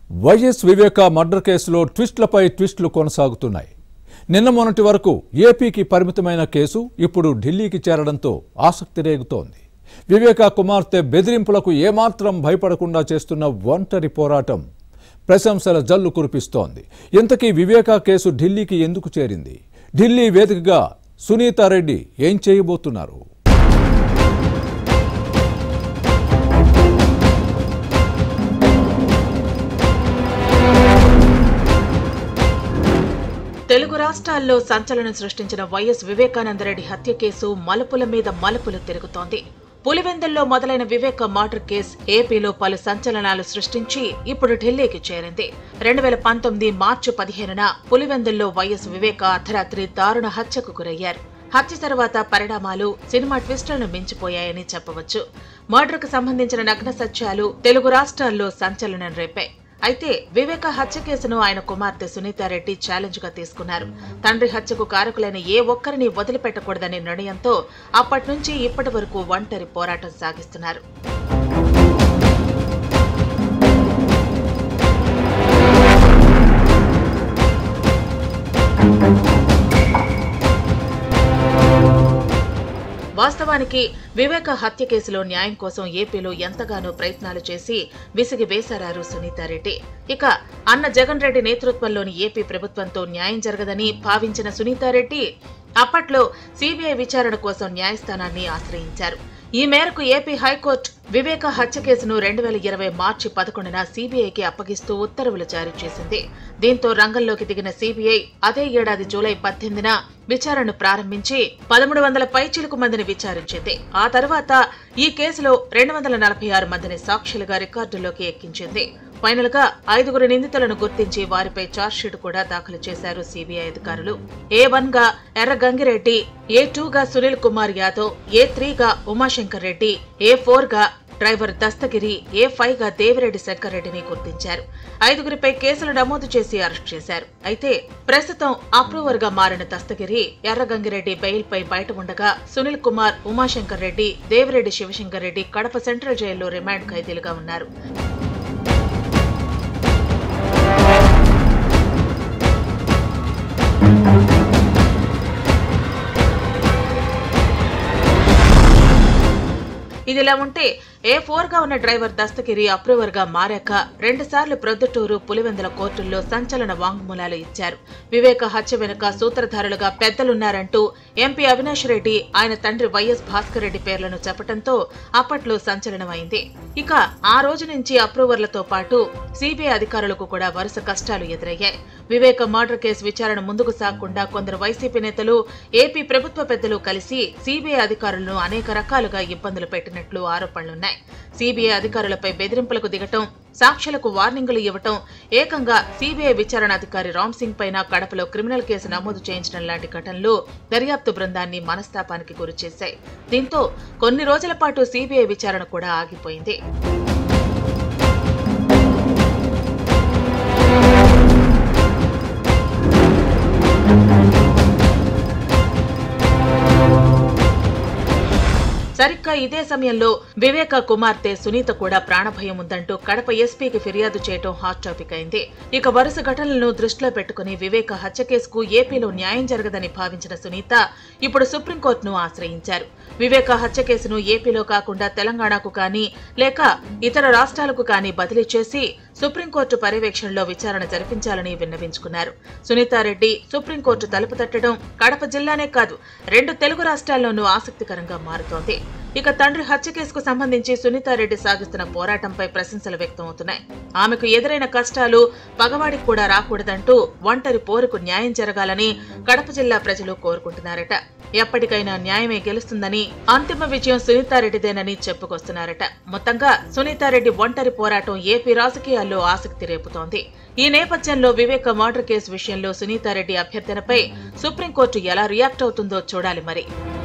YS వివేక murder కేసులో ట్విస్టులపై ట్విస్టులు కొనసాగుతున్నాయి నిన్న మొన్నటి వరకు ఏపీకి పరిమితమైన కేసు ఇప్పుడు ఢిల్లీకి చేరడంతో ఆసక్తి రేగుతోంది వివేక కుమార్తె బెదిరింపులకు ఏమాత్రం భయపడకుండా చేస్తున్న ఒంటరి పోరాటం ప్రశంసల జల్లు కురిపిస్తోంది ఇంతకీ వివేక కేసు ఢిల్లీకి ఎందుకు చేరింది ఢిల్లీ వేదికగా సునీతారెడ్డి ఏం చేయబోతున్నారు తెలుగు రాష్ట్రాల్లో సంచలనం సృష్టించిన వైఎస్ వివేకానందరెడ్డి హత్య కేసు మలుపుల మీద మలుపులు తిరుగుతోంది పులివెందుల్లో మొదలైన వివేక మర్డర్ కేసు ఏపీలో పలు సంచలనాలు సృష్టించి ఇప్పుడు ఢిల్లీకి చేరింది రెండు వేల పంతొమ్మిది మార్చి పదిహేనున పులివెందుల్లో వైఎస్ వివేక అర్ధరాత్రి దారుణ హత్యకు గురయ్యారు హత్య తర్వాత పరిణామాలు సినిమా ట్విస్టులను మించిపోయాయని చెప్పవచ్చు మర్డర్కు సంబంధించిన నగ్న సత్యాలు తెలుగు రాష్ట్రాల్లో సంచలనం రేపాయి అయితే వివేక హత్య కేసును ఆయన కుమార్తె సునీతారెడ్డి ఛాలెంజ్ గా తీసుకున్నారు తండ్రి హత్యకు కారకులైన ఏ ఒక్కరిని వదిలిపెట్టకూడదనే నిర్ణయంతో అప్పటి నుంచి ఇప్పటి వరకు ఒంటరి పోరాటం సాగిస్తున్నారు వాస్తవానికి వివేక హత్య కేసులో న్యాయం కోసం ఏపీలో ఎంతగానో ప్రయత్నాలు చేసి విసిగి వేశారారు సునీతారెడ్డి ఇక అన్న జగన్ రెడ్డి నేతృత్వంలోని ఏపీ ప్రభుత్వంతో న్యాయం జరగదని భావించిన సునీతారెడ్డి అప్పట్లో సిబిఐ విచారణ కోసం న్యాయస్థానాన్ని ఆశ్రయించారు ఈ మేరకు ఏపీ హైకోర్టు వివేక హత్య కేసును రెండు వేల ఇరవై మార్చి పదకొండున సిబిఐకి అప్పగిస్తూ ఉత్తర్వులు జారీ చేసింది దీంతో రంగంలోకి దిగిన సిబిఐ అదే ఏడాది జూలై పద్దెనిమిదిన విచారణను ప్రారంభించి పదమూడు వందల పైచిలుకు మందిని విచారించింది ఆ తర్వాత ఈ కేసులో రెండు వందల నలభై ఆరు మందిని సాక్షులుగా రికార్డుల్లోకి ఎక్కించింది ఫైనల్ గా ఐదుగురు నిందితులను గుర్తించి వారిపై ఛార్జ్షీట్ కూడా దాఖలు చేశారు సిబిఐ అధికారులు ఏ వన్ గా ఎర్ర గంగిరెడ్డి ఏ టూ గా సునీల్ కుమార్ యాదవ్ ఏ త్రీ గా ఉమాశంకర్ రెడ్డి ఏ ఫోర్ గా డ్రైవర్ దస్తగిరి ఏ ఫైవ్ గా దేవిరెడ్డి శంకర్ రెడ్డిని గుర్తించారు ఐదుగురిపై కేసులు నమోదు చేసి అరెస్ట్ చేశారు అయితే ప్రస్తుతం అప్రూవర్ గా మారిన దస్తగిరి ఎర్రగంగిరెడ్డి బెయిల్ పై బయట ఉండగా సునీల్ కుమార్ ఉమాశంకర్ రెడ్డి దేవిరెడ్డి శివశంకర్ రెడ్డి కడప సెంట్రల్ జైల్లో రిమాండ్ ఖైదీలుగా ఉన్నారు ఇదిలా ఉంటే ఏ ఫోర్ గా ఉన్న డ్రైవర్ దస్తగిరి అప్రూవర్ గా మారాక రెండుసార్లు ప్రొద్దుటూరు పులివెందుల కోర్టుల్లో సంచలన వాంగ్మూలాలు ఇచ్చారు వివేక హత్య వెనుక సూత్రధారులుగా పెద్దలున్నారంటూ ఎంపీ అవినాష్ రెడ్డి ఆయన తండ్రి వైఎస్ భాస్కర్ రెడ్డి పేర్లను చెప్పడంతో అప్పట్లో సంచలనమైంది ఇక ఆ రోజు నుంచి అప్రూవర్లతో పాటు సిబిఐ అధికారులకు కూడా వరుస కష్టాలు ఎదురయ్యాయి వివేక మర్డర్ కేసు విచారణ ముందుకు సాగకుండా కొందరు వైసీపీ నేతలు ఏపీ ప్రభుత్వ పెద్దలు కలిసి సిబిఐ అధికారులను అనేక రకాలుగా ఇబ్బందులు పెట్టినట్లు ఆరోపణలున్నాయి సిబిఐ అధికారులపై బెదిరింపులకు దిగటం సాక్షులకు వార్నింగులు ఇవ్వటం ఏకంగా సిబిఐ విచారణ అధికారి రామ్ సింగ్ పైన కడపలో క్రిమినల్ కేసు నమోదు చేయించడం లాంటి ఘటనలు దర్యాప్తు బృందాన్ని మనస్తాపానికి గురిచేశాయి దీంతో కొన్ని రోజుల పాటు సిబిఐ విచారణ కూడా ఆగిపోయింది సరిగ్గా ఇదే సమయంలో వివేక కుమార్తె సునీత కూడా ప్రాణభయం ఉందంటూ కడప ఎస్పీకి ఫిర్యాదు చేయడం హాట్ టాపిక్ అయింది ఇక వరుస ఘటనలను దృష్టిలో పెట్టుకుని వివేక హత్య కేసుకు ఏపీలో న్యాయం జరగదని భావించిన సునీత ఇప్పుడు సుప్రీంకోర్టును ఆశ్రయించారు వివేక హత్య కేసును ఏపీలో కాకుండా తెలంగాణకు కానీ లేక ఇతర రాష్ట్రాలకు కానీ బదిలీ చేసి సుప్రీంకోర్టు పర్యవేక్షణలో విచారణ జరిపించాలని విన్నవించుకున్నారు సునీతారెడ్డి సుప్రీంకోర్టు తలుపు తట్టడం కడప జిల్లానే కాదు రెండు తెలుగు రాష్ట్రాల్లోనూ ఆసక్తికరంగా మారుతోంది ఇక తండ్రి హత్య కేసుకు సంబంధించి సునీతారెడ్డి సాగిస్తున్న పోరాటంపై ప్రశంసలు వ్యక్తమవుతున్నాయి ఆమెకు ఎదురైన కష్టాలు పగవాడికి కూడా రాకూడదంటూ ఒంటరి పోరుకు న్యాయం జరగాలని కడప జిల్లా ప్రజలు కోరుకుంటున్నారట ఎప్పటికైనా న్యాయమే గెలుస్తుందని అంతిమ విజయం సునీతారెడ్డిదేనని చెప్పుకొస్తున్నారట మొత్తంగా సునీతారెడ్డి ఒంటరి పోరాటం ఏపీ రాజకీయాల్లో ఆసక్తి రేపుతోంది ఈ నేపథ్యంలో వివేక మర్డర్ కేసు విషయంలో సునీతారెడ్డి అభ్యర్థనపై సుప్రీంకోర్టు ఎలా రియాక్ట్ అవుతుందో చూడాలి మరి